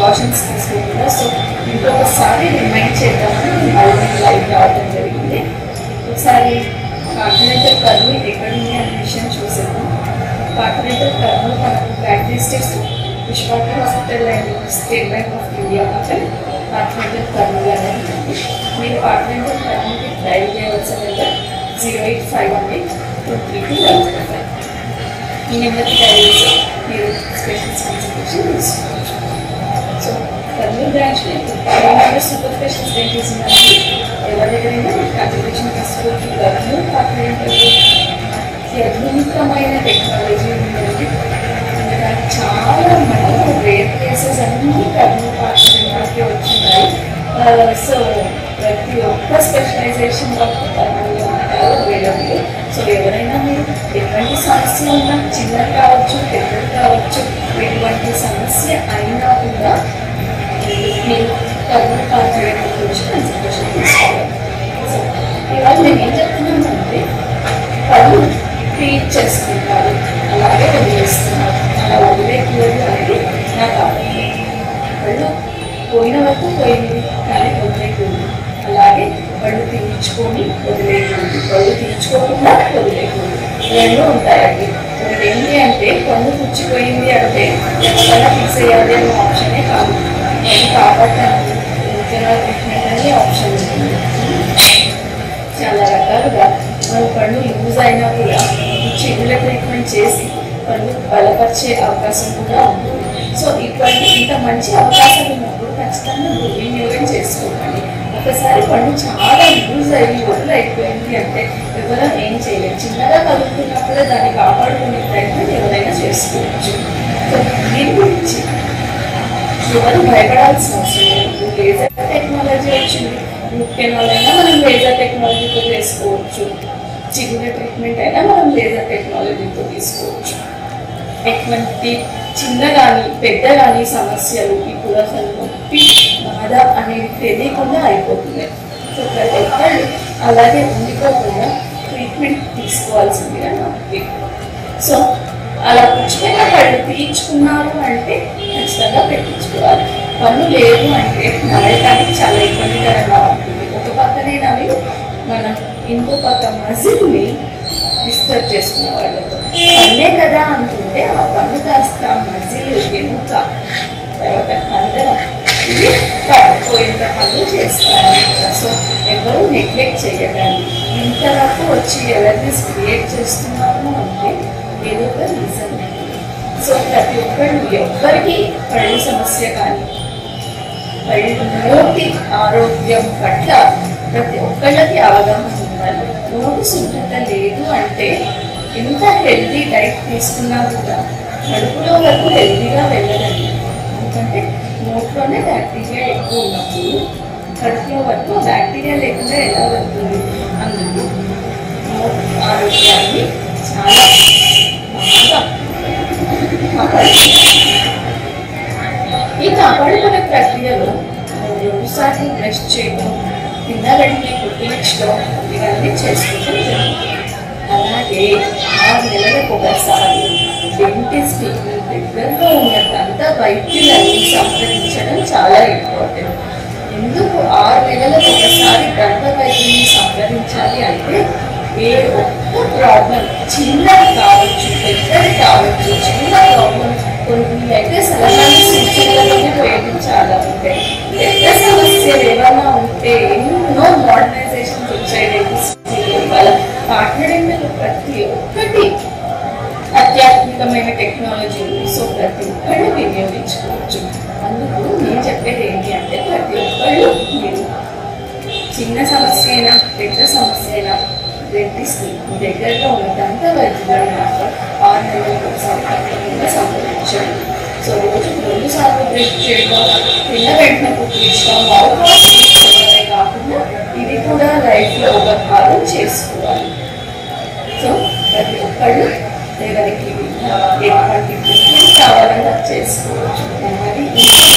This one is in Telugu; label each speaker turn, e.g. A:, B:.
A: ప్రికాషన్స్ తీసుకుంటున్నా సో ఇంకొకసారి రిమైండ్ చేద్దామని మళ్ళీ లైవ్ రావడం జరిగింది ఒకసారి కాంటినెంటల్ కర్వ్ ఎక్కడ ఉంది అనే విషయం చూసాము కాంటినెంటల్ కర్వ్ మనకు క్యారెక్టరిస్టిక్స్ విశ్వాటి hospital and State Bank of India మధ్య కాంటినెంటల్ కర్వ్ అనేది ఉంది మీరు కాంటినెంటల్ కర్వ్కి డైల్ చేయవలసిన number zero eight five one eight two three two one zero five ఈ నెంబర్కి డైల్ చేసి మీరు స్పెషల్ కన్సల్టేషన్ తీసుకోవచ్చు so Kurnool branch Karimnagar super specials dentist ఉన్నది ఎవరి దగ్గరైనా మీరు కన్సల్టేషన్ తీసుకోవచ్చు కర్నూలు కాకినాడలో అత్యద్భుతమైన టెక్నాలజీ ఉందండి ఇంకా చాలా మనకు రేర్ కేసెస్ అన్నీ కర్నూలు కాకినాడకి వచ్చినాయి సో ప్రతి ఒక్క స్పెషలైజేషన్ కర్నూలులో అవైలబుల్ సో ఎవరైనా మీరు ఎటువంటి సమస్య ఉన్నా చిన్నది కావచ్చు పెద్దది కావచ్చు ఎటువంటి సమస్య అయినా కూడా మీరు కర్నూలు కాకినాడ గురించి కన్సల్టేషన్ తీసుకోవాలి సో ఇవాళ నేను ఏం చెప్తున్నానంటే కళ్ళు ట్రీట్ చేసుకుంటారు అలాగే వదిలేస్తున్నారు అలా వదిలేకూడదు అనేది నా కాబట్టి కళ్ళు పోయిన వరకు పోయింది కానీ వదిలేకూడదు అలాగే కళ్ళు తీయించుకొని వదిలేకూడదు కళ్ళు తీయించుకోకుండా వదిలేకూడదు రెండు ఉంటాయండి ఒకటి ఏంటి అంటే కళ్ళు పుచ్చిపోయింది అంటే ఎక్కడైనా తీసేయాలి అనే ఆప్షనే కాదు కళ్ళు కాపాడటానికి ఇంటర్నల్ ట్రీట్మెంట్ అనే ఆప్షన్ ఉంటుంది చాలా రకాలుగా మన కళ్ళు యూజ్ అయినా కూడా చెవుల ట్రీట్మెంట్ చేసి కళ్ళు బలపరిచే అవకాశం కూడా ఉంటుంది సో ఇటువంటి ఇంత మంచి అవకాశం ఉన్నప్పుడు ఖచ్చితంగా దుర్వినియోగం చేసుకోవాలి ఒకసారి కళ్ళు చాలా యూజ్ అయ్యి వదిలి అయిపోయింది అంటే ఎవరైనా ఏం చేయలేదు చిన్నగా కలుగుతున్నప్పుడే దాన్ని కాపాడుకునే ప్రయత్నం ఎవరైనా చేసుకోవచ్చు సో దీని గురించి ఎవరు భయపడాల్సిన అవసరం లేదు లేజర్ టెక్నాలజీ వచ్చింది ముఖ్యమైనా మనం లేజర్ టెక్నాలజీతో చేసుకోవచ్చు చిగుర ట్రీట్మెంట్ అయినా మనం లేజర్ టెక్నాలజీతో తీసుకోవచ్చు ఎటువంటి చిన్న కానీ పెద్ద కానీ సమస్యలు ఇప్పుడు అసలు నొప్పి బాధ అనేది తెలియకుండా అయిపోతున్నాయి సో ప్రతి ఒక్కళ్ళు అలాగే ఉండిపోకుండా ట్రీట్మెంట్ తీసుకోవాల్సిందిగా నా ఉద్దేశం. సో అలా పుచ్చుకున్న కళ్ళు తీయించుకున్నారు అంటే ఖచ్చితంగా పెట్టించుకోవాలి పన్ను లేదు అంటే నడవటానికి చాలా ఇబ్బందికరంగా ఉంటుంది ఒక పక్కనే నవి మనం ఇంకో పక్క మజిల్ని డిస్టర్బ్ చేసుకునే వాళ్ళతో పన్నే కదా అనుకుంటే ఆ పన్ను కాస్త మజిల్ ఎముక తర్వాత కండరం ఇవి పడిపోయేంత పనులు చేస్తారు సో ఎవరు నెగ్లెక్ట్ చేయకండి ఇంతవరకు వచ్చి అవేర్నెస్ క్రియేట్ చేస్తున్నాము అంటే ఏదో ఒక రీజన్ సో ప్రతి ఒక్కరు ఎవ్వరికి కళ్ళు సమస్య కానీ కళ్ళు నోటి ఆరోగ్యం పట్ల ప్రతి ఒక్కళ్ళకి అవగాహన ఉండాలి నోటి శుభ్రత లేదు అంటే ఎంత హెల్తీ డైట్ తీసుకున్నా కూడా కడుపులో వరకు హెల్తీగా వెళ్ళదండి ఎందుకంటే నోట్లోనే బ్యాక్టీరియా ఎక్కువ ఉన్నప్పుడు కడుపులో వరకు బ్యాక్టీరియా లేకుండా ఎలా వెళ్తుంది అందుకు నోటి ఆరోగ్యాన్ని చాలా బాగా కాపాడుతుంది ఈ కాపాడుకునే ప్రక్రియలో రెండుసార్లు బ్రష్ చేయడం కింద వెంటనే కుట్టించడం ఇవన్నీ చేసుకుంటూ జరుగుతుంది అలాగే ఆరు నెలలకు ఒకసారి డెంటిస్ట్ దగ్గరలో ఉన్న దంత వైద్యులని సంప్రదించడం చాలా ఇంపార్టెంట్ ఎందుకు ఆరు నెలలకు ఒకసారి దంత వైద్యుని సంప్రదించాలి అంటే ఏ ఒక్క ప్రాబ్లం చిన్నది కావచ్చు పెద్దది కావచ్చు చిన్న ప్రాబ్లం కొన్ని అయితే సలహాలు సూచనలతోనే ప్రయోగించాలి అంటే పెద్ద సమస్యలు ఏమైనా ఉంటే ఎన్నో మోడర్నైజేషన్స్ వచ్చాయి వాళ్ళ పార్ట్నరింగ్ ప్రతి ఒక్కటి అత్యాధునికమైన టెక్నాలజీ ఉంది సో ప్రతి ఒక్కళ్ళు వినియోగించుకోవచ్చు అందుకు నేను చెప్పేది ఏంటి అంటే ప్రతి ఒక్కళ్ళు మీరు చిన్న సమస్య అయినా పెద్ద సమస్య అయినా డెంటిస్ట్ దగ్గరలో ఉన్న దంత వైద్యులను మాత్రం ఆరు నెలలకు ఒకసారి తప్పకుండా సంప్రదించండి సో రోజు రెండు సార్లు బ్రేక్ చేయడం తిన్న వెంటనే కుట్టించడం అవకాశం కాకుండా ఇది కూడా లైఫ్లో ఒక భాగం చేసుకోవాలి సో ప్రతి ఒక్కళ్ళు ఎవరికి ఎటువంటి ట్రీట్మెంట్ కావాలన్నా చేసుకోవచ్చు మరి